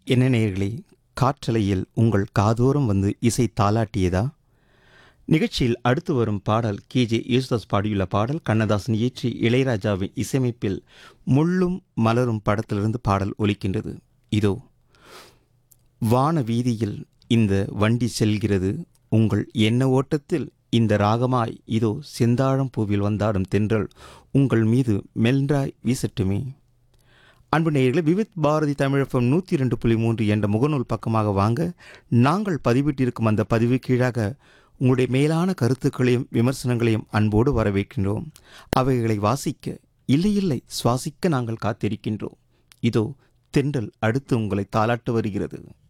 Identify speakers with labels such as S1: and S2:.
S1: என்ன நேயர்களே காற்றலையில் உங்கள் காதோரம் வந்து இசை தாலாட்டியதா நிகழ்ச்சியில் அடுத்து வரும் பாடல் கேஜே யேசுதாஸ் பாடியுள்ள பாடல் கண்ணதாசன் இயற்றி இளையராஜாவின் இசையமைப்பில் முள்ளும் மலரும் படத்திலிருந்து பாடல் ஒலிக்கின்றது இதோ வான வீதியில் இந்த வண்டி செல்கிறது உங்கள் எண்ண ஓட்டத்தில் இந்த ராகமாய் இதோ செந்தாழம் பூவில் வந்தாடும் தென்றல் உங்கள் மீது மெல்றாய் வீசட்டுமே அன்பு நேயர்களே விவித் பாரதி தமிழகம் நூற்றி ரெண்டு புள்ளி மூன்று என்ற முகநூல் பக்கமாக வாங்க நாங்கள் பதிவிட்டிருக்கும் அந்த பதிவு கீழாக உங்களுடைய மேலான கருத்துக்களையும் விமர்சனங்களையும் அன்போடு வரவேற்கின்றோம் அவைகளை வாசிக்க இல்லை இல்லை சுவாசிக்க நாங்கள் காத்திருக்கின்றோம் இதோ தென்றல் அடுத்து உங்களை தாளாட்டு வருகிறது